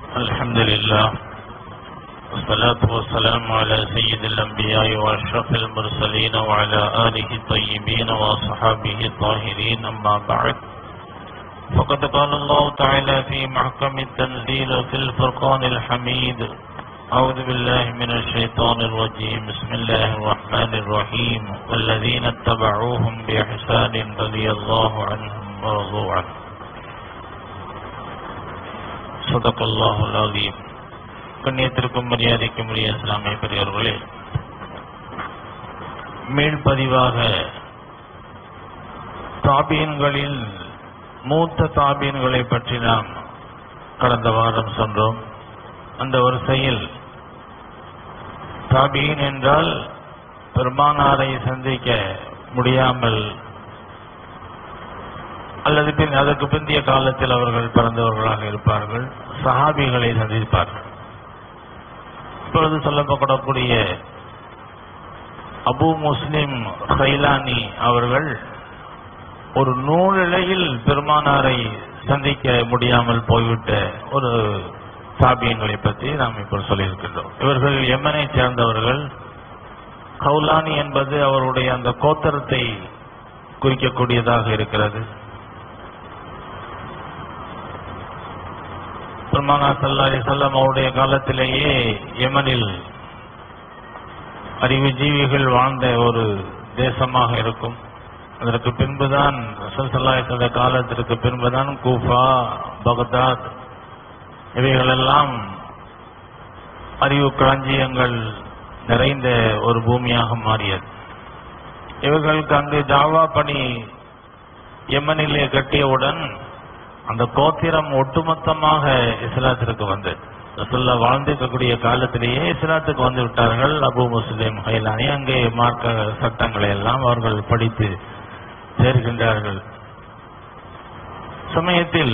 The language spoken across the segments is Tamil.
الحمد لله والصلاة والسلام على سيد الأنبياء وأشرف المرسلين وعلى آله الطيبين وأصحابه الطاهرين أما بعد فقد قال الله تعالى في محكم التنزيل في الفرقان الحميد أعوذ بالله من الشيطان الرجيم بسم الله الرحمن الرحيم والذين اتبعوهم بإحسان رضي الله عنهم ورضوا عنه صدق الله العظيم கண்ணியத்திற்கும் மரியாதைக்கும் உரிய இஸ்லாமிய பெரியவர்களே மீள்பதிவாக தாபீன்களில் மூத்த தாபீன்களை பற்றி நாம் கடந்த வாரம் சொன்னோம் அந்த வரிசையில் தாபீன் என்றால் பெருமானாரை சந்திக்க முடியாமல் அல்லது பின் அதற்கு பிந்தைய காலத்தில் அவர்கள் பிறந்தவர்களாக இருப்பார்கள் சஹாபிகளை சந்திப்பார்கள் இப்பொழுது சொல்லப்படக்கூடிய அபு முஸ்லிம் ஹைலானி அவர்கள் ஒரு நூலிழையில் பெருமானாரை சந்திக்க முடியாமல் போய்விட்ட ஒரு சாபியங்களை பற்றி நாம் இப்போ சொல்லியிருக்கின்றோம் இவர்கள் எமனை சேர்ந்தவர்கள் கௌலானி என்பது அவருடைய அந்த கோத்தரத்தை குறிக்கக்கூடியதாக இருக்கிறது பெருமானா சல்லாரி செல்லம் அவருடைய காலத்திலேயே யமனில் அறிவுஜீவிகள் வாழ்ந்த ஒரு தேசமாக இருக்கும் அதற்கு பின்புதான் ரசல் சல்லாஹ் காலத்திற்கு பின்புதான் கூஃபா பகதாத் இவைகளெல்லாம் அறிவு களஞ்சியங்கள் நிறைந்த ஒரு பூமியாக மாறியது இவர்களுக்கு அங்கு ஜாவா பணி யமனிலே கட்டியவுடன் அந்த கோத்திரம் ஒட்டுமொத்தமாக இஸ்லாத்திற்கு வந்தது ரசுல்லா வாழ்ந்திருக்கக்கூடிய காலத்திலேயே இஸ்லாத்துக்கு வந்து விட்டார்கள் அபு முஸ்லிம் ஹைலானி அங்கே மார்க்க சட்டங்களை எல்லாம் அவர்கள் படித்து சேர்கின்றார்கள் சமயத்தில்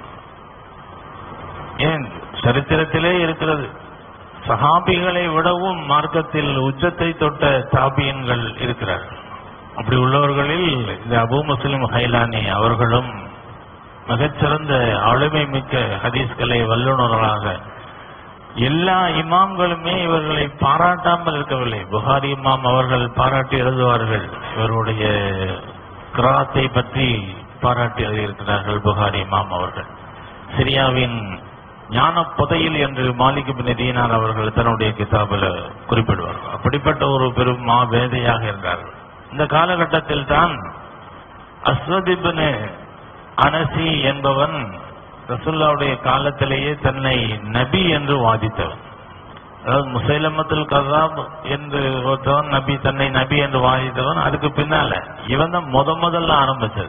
ஏன் சரித்திரத்திலே இருக்கிறது சஹாபிகளை விடவும் மார்க்கத்தில் உச்சத்தை தொட்ட தாபியன்கள் இருக்கிறார்கள் அப்படி உள்ளவர்களில் இந்த அபு முஸ்லிம் ஹைலானி அவர்களும் மிகச்சிறந்த ஆளுமை மிக்க ஹதீஸ்களை வல்லுநர்களாக எல்லா இமாம்களுமே இவர்களை பாராட்டாமல் இருக்கவில்லை புகாரி இமாம் அவர்கள் பாராட்டி எழுதுவார்கள் இவருடைய கிராத்தை பற்றி பாராட்டி எழுதியிருக்கிறார்கள் புகாரி இமாம் அவர்கள் சிரியாவின் ஞான புதையில் என்று மாலிக் பின் தீனார் அவர்கள் தன்னுடைய கிதாபில் குறிப்பிடுவார்கள் அப்படிப்பட்ட ஒரு பெரும் மா வேதையாக இருந்தார்கள் இந்த காலகட்டத்தில் தான் அஸ்வதிபின் அனசி என்பவன் ரசுல்லாவுடைய காலத்திலேயே தன்னை நபி என்று வாதித்தவன் அதாவது முசைலமத்துல் கசாப் என்று ஒருத்தவன் நபி தன்னை நபி என்று வாதித்தவன் அதுக்கு பின்னால இவன் தான் முத முதல்ல ஆரம்பிச்சது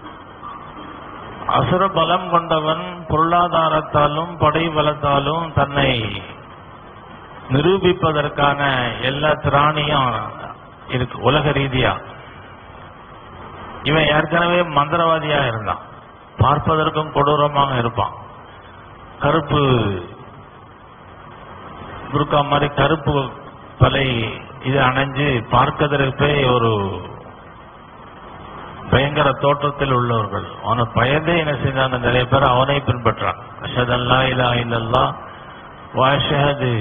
அசுர பலம் கொண்டவன் பொருளாதாரத்தாலும் படை பலத்தாலும் தன்னை நிரூபிப்பதற்கான எல்லா திராணியும் இருக்கு உலக ரீதியா இவன் ஏற்கனவே மந்திரவாதியாக இருந்தான் பார்ப்பதற்கும் கொடூரமாக இருப்பான் கருப்பு புருக்கா மாதிரி கருப்பு தலை இது அணைஞ்சு பார்க்கதற்கு ஒரு பயங்கர தோற்றத்தில் உள்ளவர்கள் அவனை பயந்தே என்ன செய்தாங்க நிறைய பேர் அவனை பின்பற்றான் அஷதல்லா இல்லா இல்லல்லா வாஷஹது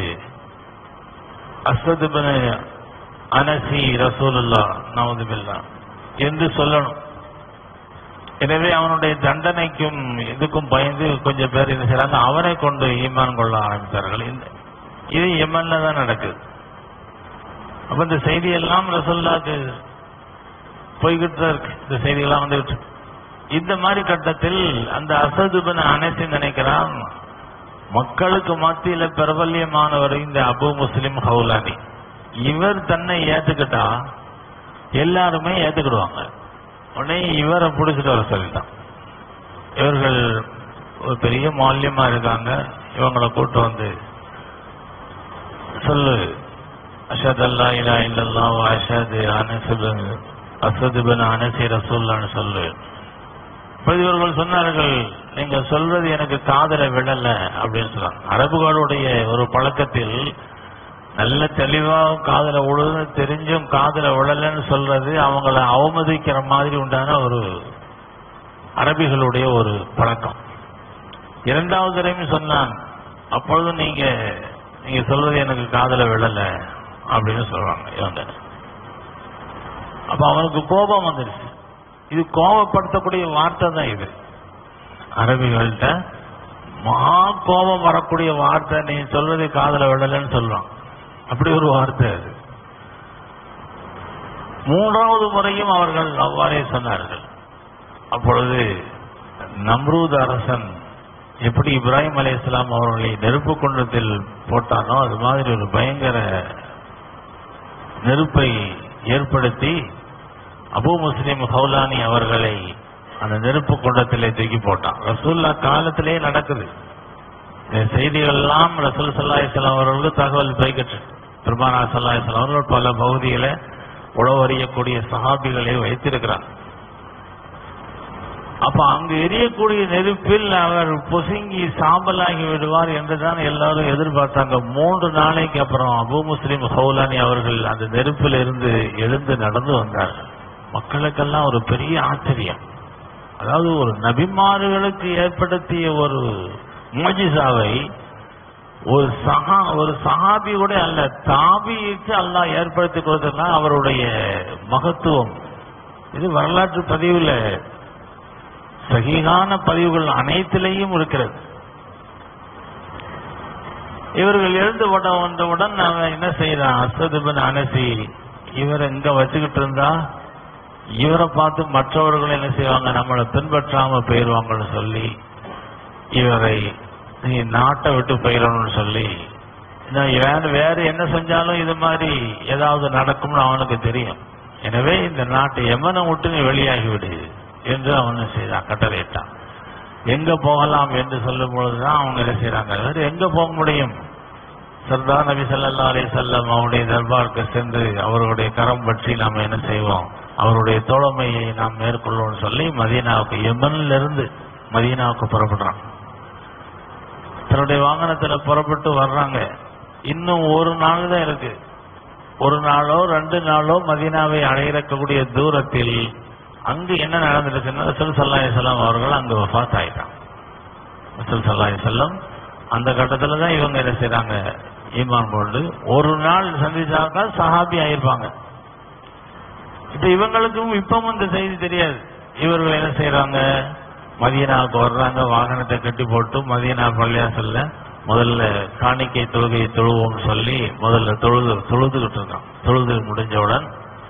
அசதுபன அனசி ரசூலுல்லா நவதுபில்லா என்று சொல்லணும் எனவே அவனுடைய தண்டனைக்கும் இதுக்கும் பயந்து கொஞ்சம் பேர் என்ன செய்யறாங்க அவனை கொண்டு ஈமான் கொள்ள ஆரம்பித்தார்கள் இது எமன்ல தான் நடக்குது அப்ப இந்த செய்தி எல்லாம் ரசோல்லாக்கு போய்கிட்டு தான் இருக்கு இந்த செய்திகள்லாம் வந்துகிட்டு இந்த மாதிரி கட்டத்தில் அந்த அசதுபன் அனைத்து நினைக்கிறான் மக்களுக்கு மத்தியில பிரபல்யமானவர் இந்த அபு முஸ்லிம் ஹவுலானி இவர் தன்னை ஏத்துக்கிட்டா எல்லாருமே ஏத்துக்கிடுவாங்க உடனே இவரை பிடிச்சிட்டு வர சொல்லிட்டான் இவர்கள் ஒரு பெரிய மால்யமா இருக்காங்க இவங்களை கூட்டு வந்து சொல்லு அஷத் அல்லா இல்லா இல்லல்லா அஷத் அனசுல் அசது பின் அனசி ரசூல்லான்னு சொல்லு இவர்கள் சொன்னார்கள் நீங்க சொல்றது எனக்கு காதல விடல அப்படின்னு சொன்னாங்க அரபுகளுடைய ஒரு பழக்கத்தில் நல்ல தெளிவா காதல விழுது தெரிஞ்சும் காதல விழலன்னு சொல்றது அவங்கள அவமதிக்கிற மாதிரி உண்டான ஒரு அரபிகளுடைய ஒரு பழக்கம் இரண்டாவது தடவையும் சொன்னான் அப்பொழுது நீங்க நீங்க சொல்றது எனக்கு காதல விழல அப்படின்னு சொல்றாங்க இவங்க அப்ப அவனுக்கு கோபம் வந்துருச்சு இது கோபப்படுத்தக்கூடிய வார்த்தை தான் இது அரபிகள்கிட்ட மகா கோபம் வரக்கூடிய வார்த்தை நீ சொல்றது காதல விழலன்னு சொல்றான் அப்படி ஒரு வார்த்தை அது மூன்றாவது முறையும் அவர்கள் அவ்வாறே சொன்னார்கள் அப்பொழுது நம்ரூத் அரசன் எப்படி இப்ராஹிம் அலி இஸ்லாம் அவர்களை நெருப்பு குண்டத்தில் போட்டானோ அது மாதிரி ஒரு பயங்கர நெருப்பை ஏற்படுத்தி அபு முஸ்லிம் ஹவுலானி அவர்களை அந்த நெருப்பு குண்டத்திலே தூக்கி போட்டான் ரசூல்லா காலத்திலே நடக்குது இந்த செய்திகள் எல்லாம் ரசூல் சல்லாஹிஸ்லாம் அவர்களுக்கு தகவல் போய்கிட்டு பெருமானா சல்லாஹிஸ்லாம் அவர்கள் பல பகுதிகளை உழவறியக்கூடிய சஹாபிகளை வைத்திருக்கிறார் அப்ப அங்கு எரியக்கூடிய நெருப்பில் அவர் பொசுங்கி சாம்பலாகி விடுவார் என்றுதான் எல்லாரும் எதிர்பார்த்தாங்க மூன்று நாளைக்கு அப்புறம் அபு முஸ்லிம் ஹவுலானி அவர்கள் அந்த நெருப்பில் இருந்து எழுந்து நடந்து வந்தார்கள் மக்களுக்கெல்லாம் ஒரு பெரிய ஆச்சரியம் அதாவது ஒரு நபிமார்களுக்கு ஏற்படுத்திய ஒரு மோஜிசாவை ஒரு சஹா ஒரு சஹாபி கூட அல்ல தாபிக்கு அல்லாஹ் ஏற்படுத்தி கொடுத்ததுனா அவருடைய மகத்துவம் இது வரலாற்று பதிவுல சகிகான பதிவுகள் அனைத்திலையும் இருக்கிறது இவர்கள் எழுந்து வட வந்தவுடன் அவன் என்ன செய்யறான் அசதுபன் அனசி இவரை இங்க வச்சுக்கிட்டு இருந்தா இவரை பார்த்து மற்றவர்கள் என்ன செய்வாங்க நம்மளை பின்பற்றாம போயிருவாங்கன்னு சொல்லி இவரை நீ நாட்டை விட்டு போயிடணும்னு சொல்லி இன்னும் வேற வேற என்ன செஞ்சாலும் இது மாதிரி ஏதாவது நடக்கும்னு அவனுக்கு தெரியும் எனவே இந்த நாட்டை எமனை விட்டு நீ வெளியாகி விடு என்று அவன் செய்தான் கட்டளையிட்டான் எங்க போகலாம் என்று சொல்லும் பொழுதுதான் அவங்க என்ன செய்யறாங்க வேற எங்க போக முடியும் சர்தார் நபி ஸல்லல்லாஹு அலைஹி வஸல்லம் அவருடைய தர்பாருக்கு சென்று அவருடைய கரம் பற்றி நாம் என்ன செய்வோம் அவருடைய தோழமையை நாம் மேற்கொள்வோம்னு சொல்லி மதீனாவுக்கு யமன்ல இருந்து மதீனாவுக்கு புறப்படுறான் தன்னுடைய வாகனத்துல புறப்பட்டு வர்றாங்க இன்னும் ஒரு நாள் தான் இருக்கு ஒரு நாளோ ரெண்டு நாளோ மதீனாவை அடையிறக்கூடிய தூரத்தில் அங்கு என்ன நடந்துருச்சுன்னா ரசூல் சல்லாஹி செல்லம் அவர்கள் அங்கு வஃபாத் ஆயிட்டான் ரசூல் சல்லாஹி செல்லம் அந்த கட்டத்துல தான் இவங்க என்ன செய்றாங்க ஈமான் கொண்டு ஒரு நாள் சந்திச்சாக்கா சஹாபி ஆயிருப்பாங்க இப்ப இவங்களுக்கும் இப்பவும் இந்த செய்தி தெரியாது இவர்கள் என்ன செய்றாங்க மதீனாவுக்கு வர்றாங்க வாகனத்தை கட்டி போட்டு மதீனா பள்ளியாசல்ல முதல்ல காணிக்கை தொழுகையை தொழுவோம்னு சொல்லி முதல்ல தொழுது தொழுதுகிட்டு இருக்கான் தொழுது முடிஞ்சவுடன்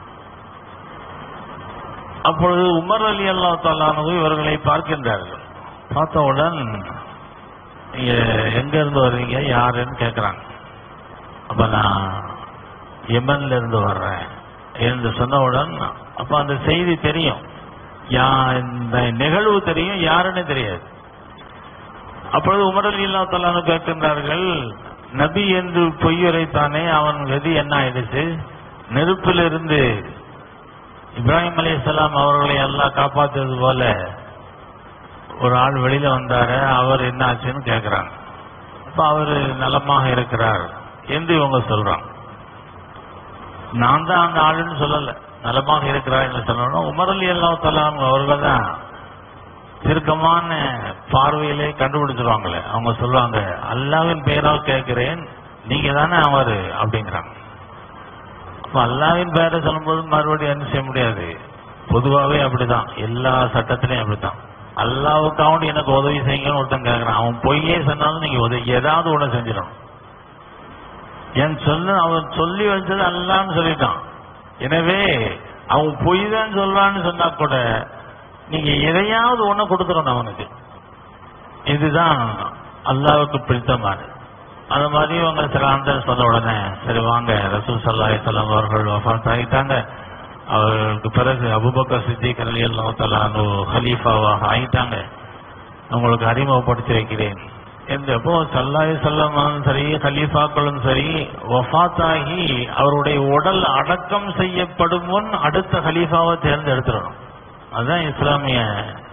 அப்பொழுது உமர் அலி அல்லா தாலானு இவர்களை பார்க்கின்றார்கள் பார்த்தவுடன் நீங்க எங்க இருந்து வர்றீங்க யாருன்னு கேக்குறாங்க அப்ப நான் யமன்ல இருந்து வர்றேன் என்று சொன்னவுடன் அப்ப அந்த செய்தி தெரியும் யா இந்த நிகழ்வு தெரியும் யாருன்னு தெரியாது அப்பொழுது உமர் அலி அல்லா தாலானு கேட்கின்றார்கள் நபி என்று பொய்யுரைத்தானே அவன் கதி என்ன ஆயிடுச்சு நெருப்பிலிருந்து இப்ராஹிம் அலைஹிஸ்ஸலாம் அவர்களை எல்லாம் காப்பாத்துறது போல ஒரு ஆள் வெளியில வந்தாரு அவர் என்ன ஆச்சுன்னு கேக்குறாங்க அப்ப அவரு நலமாக இருக்கிறார் என்று இவங்க சொல்றாங்க நான் தான் அந்த ஆளுன்னு சொல்லல நலமாக இருக்கிறார் என்று சொல்லணும் உமர் அலி அல்லா தலாம் அவர்கள் தான் திருக்கமான பார்வையிலே கண்டுபிடிச்சிருவாங்களே அவங்க சொல்லுவாங்க அல்லாவின் பெயரால் கேட்கிறேன் நீங்க தானே அவரு அப்படிங்கிறாங்க அப்ப அல்லாவின் பெயரை சொல்லும்போது மறுபடியும் என்ன செய்ய முடியாது பொதுவாவே அப்படிதான் எல்லா சட்டத்திலையும் அப்படிதான் அல்லாவுக்காவது எனக்கு உதவி செய்யுங்கன்னு ஒருத்தன் கேட்கறான் அவன் பொய்யே சொன்னாலும் நீங்க உதவி ஏதாவது ஒண்ணு செஞ்சிடணும் என் சொல்ல அவன் சொல்லி வச்சது அல்லான்னு சொல்லிட்டான் எனவே அவன் பொய் தான் சொல்றான்னு சொன்னா கூட நீங்க எதையாவது ஒண்ணு கொடுத்துடணும் அவனுக்கு இதுதான் அல்லாவுக்கு பிடித்தமானது அந்த மாதிரி இவங்க சில ஆண்டு சொன்ன உடனே சரி வாங்க ரசூல் சல்லாஹி சொல்லம் அவர்கள் வஃபாத் ஆகிட்டாங்க அவர்களுக்கு பிறகு அபுபக்கர் சித்திக் அலி அல்லாஹாலு ஹலீஃபாவாக ஆயிட்டாங்க உங்களுக்கு அறிமுகப்படுத்தி வைக்கிறேன் என்றப்போ சல்லாஹி சொல்லமானும் சரி ஹலீஃபாக்களும் சரி வஃபாத் ஆகி அவருடைய உடல் அடக்கம் செய்யப்படும் முன் அடுத்த ஹலீஃபாவை தேர்ந்தெடுத்துடணும் அதுதான் இஸ்லாமிய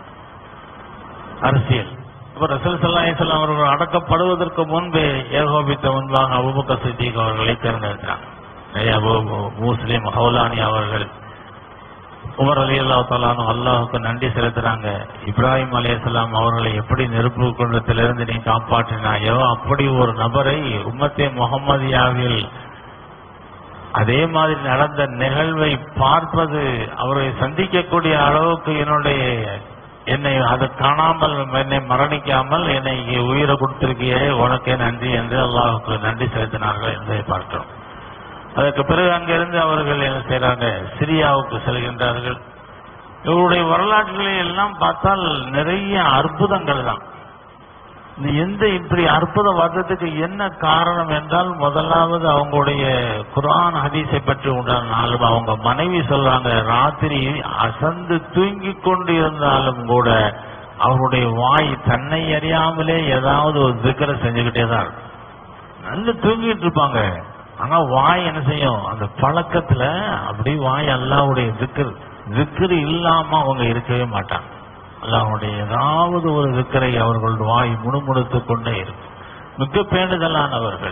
அரசியல் இப்ப ரசூல் சல்லாஹி சொல்லம் அவர்கள் அடக்கப்படுவதற்கு முன்பே ஏகோபித்த முன்பாக அபுபக்கர் சித்திக் அவர்களை தேர்ந்தெடுக்கிறாங்க நிறைய அபு முஸ்லிம் ஹவுலானி அவர்கள் உமர் அலி அல்லா தாலானும் அல்லாஹுக்கு நன்றி செலுத்துறாங்க இப்ராஹிம் அலையாம் அவர்களை எப்படி நெருப்பு குண்டத்திலிருந்து நீ காப்பாற்றினாயோ அப்படி ஒரு நபரை உம்மத்தே முகமதியாவில் அதே மாதிரி நடந்த நிகழ்வை பார்ப்பது அவரை சந்திக்கக்கூடிய அளவுக்கு என்னுடைய என்னை அது காணாமல் என்னை மரணிக்காமல் என்னை இங்கே உயிரை கொடுத்திருக்கியே உனக்கே நன்றி என்று அல்லாஹுக்கு நன்றி செலுத்தினார்கள் என்பதை பார்க்கிறோம் அதற்கு பிறகு அங்கிருந்து அவர்கள் என்ன செய்றாங்க சிரியாவுக்கு செல்கின்றார்கள் இவருடைய வரலாற்றுகளை எல்லாம் பார்த்தால் நிறைய அற்புதங்கள் தான் இந்த எந்த இப்படி அற்புதம் வர்றதுக்கு என்ன காரணம் என்றால் முதலாவது அவங்களுடைய குர்ஆன் ஹதீஸை பற்றி உண்டானாலும் அவங்க மனைவி சொல்றாங்க ராத்திரி அசந்து தூங்கிக் கொண்டு இருந்தாலும் கூட அவருடைய வாய் தன்னை அறியாமலே ஏதாவது ஒரு திக்கரை செஞ்சுக்கிட்டே தான் இருக்கும் நல்ல தூங்கிட்டு இருப்பாங்க ஆனா வாய் என்ன செய்யும் அந்த பழக்கத்துல அப்படி வாய் அல்லாவுடைய திக்கர் திக்கர் இல்லாம அவங்க இருக்கவே மாட்டாங்க அல்லாவுடைய ஏதாவது ஒரு திக்கரை அவர்கள் வாய் முணுமுணுத்துக் கொண்டே இருக்கும் மிக்க பேணுதலானவர்கள்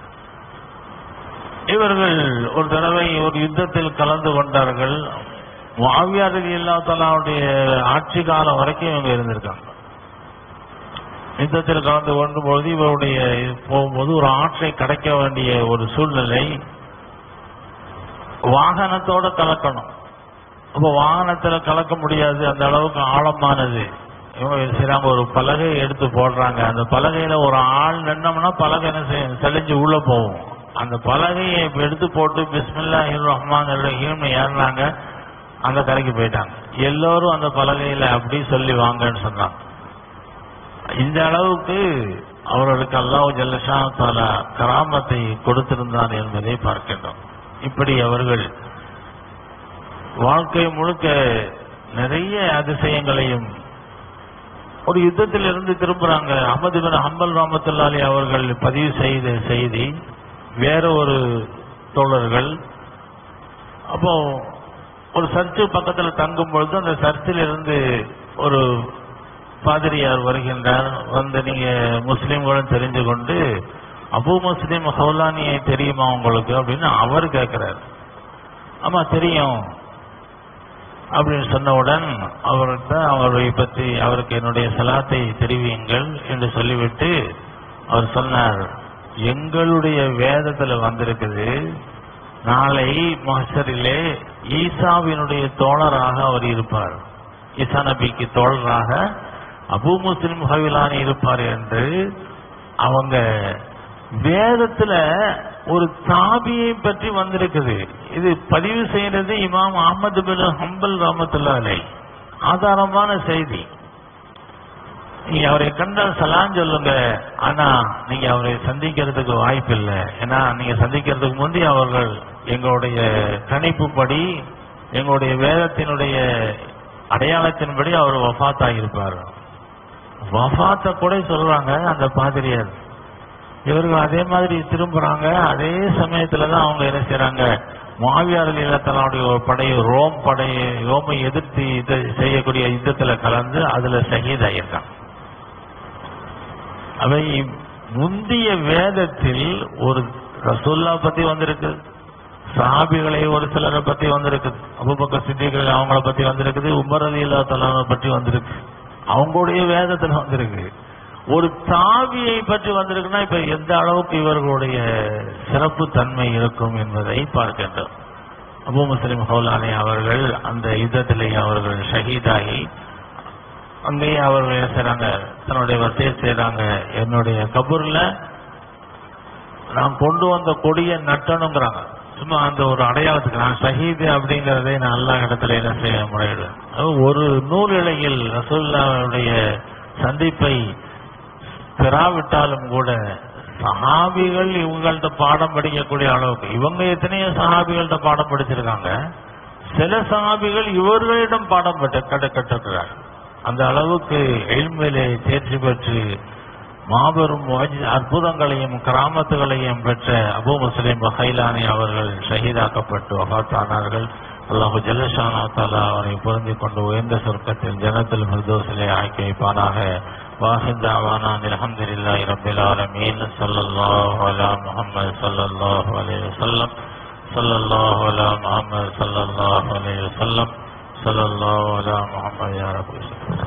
இவர்கள் ஒரு தடவை ஒரு யுத்தத்தில் கலந்து கொண்டார்கள் மாவியார் இல்லா தலாவுடைய ஆட்சி காலம் வரைக்கும் இவங்க இருந்திருக்காங்க யுத்தத்தில் கலந்து கொண்டும் பொழுது இவருடைய போகும்போது ஒரு ஆற்றை கடக்க வேண்டிய ஒரு சூழ்நிலை வாகனத்தோட கலக்கணும் அப்ப வாகனத்துல கலக்க முடியாது அந்த அளவுக்கு ஆழமானது இவங்க செய்றாங்க ஒரு பலகை எடுத்து போடுறாங்க அந்த பலகையில ஒரு ஆள் நின்னோம்னா பலகை என்ன செய்யும் செழிஞ்சு உள்ள போகும் அந்த பலகையை இப்ப எடுத்து போட்டு பிஸ்மில்லா ரஹ்மான் ரஹீம் ஏறினாங்க அந்த கரைக்கு போயிட்டாங்க எல்லோரும் அந்த பலகையில அப்படி சொல்லி வாங்கன்னு சொன்னாங்க இந்த அளவுக்கு அவர்களுக்கு அல்லாஹ் ஜல்லஷா தாலா கராமத்தை கொடுத்திருந்தான் என்பதை பார்க்கின்றோம் இப்படி அவர்கள் வாழ்க்கை முழுக்க நிறைய அதிசயங்களையும் ஒரு யுத்தத்தில் இருந்து திரும்புறாங்க அஹமது பின் ஹம்பல் ராமத்துல்லாலி அவர்கள் பதிவு செய்த செய்தி வேற ஒரு தோழர்கள் அப்போ ஒரு சர்ச்சு பக்கத்துல தங்கும் பொழுது அந்த சர்ச்சில் இருந்து ஒரு பாதிரியார் வருகின்றார் வந்து நீங்க முஸ்லீம்களும் தெரிந்து கொண்டு அபு முஸ்லீம் ஹவுலானியை தெரியுமா உங்களுக்கு அப்படின்னு அவர் கேட்கிறார் ஆமா தெரியும் அப்படின்னு சொன்னவுடன் அவர்கிட்ட அவரை பற்றி அவருக்கு என்னுடைய சலாத்தை தெரிவியுங்கள் என்று சொல்லிவிட்டு அவர் சொன்னார் எங்களுடைய வேதத்துல வந்திருக்குது நாளை மஹரிலே ஈசாவினுடைய தோழராக அவர் இருப்பார் ஈசா நபிக்கு தோழராக அபு முஸ்லிம் ஹவிலானி இருப்பார் என்று அவங்க வேதத்துல ஒரு தாபியை பற்றி வந்திருக்குது இது பதிவு செய்யறது இமாம் அஹமது பின் ஹம்பல் ரஹமத்துல்லாலை ஆதாரமான செய்தி நீங்க அவரை கண்டால் சலான் சொல்லுங்க ஆனா நீங்க அவரை சந்திக்கிறதுக்கு வாய்ப்பு இல்லை ஏன்னா நீங்க சந்திக்கிறதுக்கு முந்தி அவர்கள் எங்களுடைய கணிப்புப்படி எங்களுடைய வேதத்தினுடைய அடையாளத்தின்படி அவர் வஃபாத்தாகியிருப்பார் வஃபாத்த கூட சொல்றாங்க அந்த பாதிரியார் இவர்கள் அதே மாதிரி திரும்புறாங்க அதே சமயத்துல தான் அவங்க என்ன செய்றாங்க மாவியார் இல்லத்தனுடைய ஒரு படை ரோம் படை ரோமை எதிர்த்து இது செய்யக்கூடிய யுத்தத்துல கலந்து அதுல ஷஹீதாயிருக்காங்க அவை முந்திய வேதத்தில் ஒரு ரசூல்லா பத்தி வந்திருக்கு சாபிகளை ஒரு சிலரை பத்தி வந்திருக்கு அபுபக்க சித்திகள் அவங்கள பத்தி வந்திருக்குது உமர் அலி அல்லா பற்றி வந்திருக்கு அவங்களுடைய வேதத்துல வந்திருக்கு ஒரு தாவியை பற்றி வந்திருக்குன்னா இப்ப எந்த அளவுக்கு இவர்களுடைய சிறப்பு தன்மை இருக்கும் என்பதை பார்க்கின்றோம் அபு முஸ்லிம் ஹவுலானி அவர்கள் அந்த யுத்தத்திலே அவர்கள் ஷஹீதாகி அங்கேயே அவர்கள் என்ன செய்றாங்க தன்னுடைய வசதியை செய்றாங்க என்னுடைய கபூர்ல நான் கொண்டு வந்த கொடியை நட்டணுங்கிறாங்க சும்மா அந்த ஒரு அடையாளத்துக்கு நான் ஷஹீது அப்படிங்கறதை நான் எல்லா இடத்துல என்ன செய்ய முறையிடுவேன் அது ஒரு நூல் இலையில் ரசூல்லாவுடைய சந்திப்பை பெறாவிட்டாலும் கூட சஹாபிகள் இவங்கள்ட்ட பாடம் படிக்கக்கூடிய அளவுக்கு இவங்க எத்தனையோ சஹாபிகள்ட்ட பாடம் படிச்சிருக்காங்க சில சஹாபிகள் இவர்களிடம் பாடம் பெற்ற கட்ட கற்றுக்கிறார் அந்த அளவுக்கு எளிமையிலே தேர்ச்சி பெற்று மாபெரும் முஅஜிஸ் அற்புதங்களையும் கிராமத்துகளையும் பெற்ற அபு முஸ்லிம் பஹைலானி அவர்கள் ஷஹீதாக்கப்பட்டு வஃபாத்தானார்கள் அல்லாஹு ஜல்லஷானா தாலா அவரை பொருந்தி கொண்டு உயர்ந்த சொர்க்கத்தில் ஜனத்தில் மிர்தோசிலே ஆக்கி வைப்பானாக واخر دعوانا ان الحمد لله رب العالمين صلى الله على محمد صلى الله عليه وسلم صلى الله على محمد صلى الله عليه وسلم ஸல்லல்லாஹு அலா முஹம்மது யா ரப்பி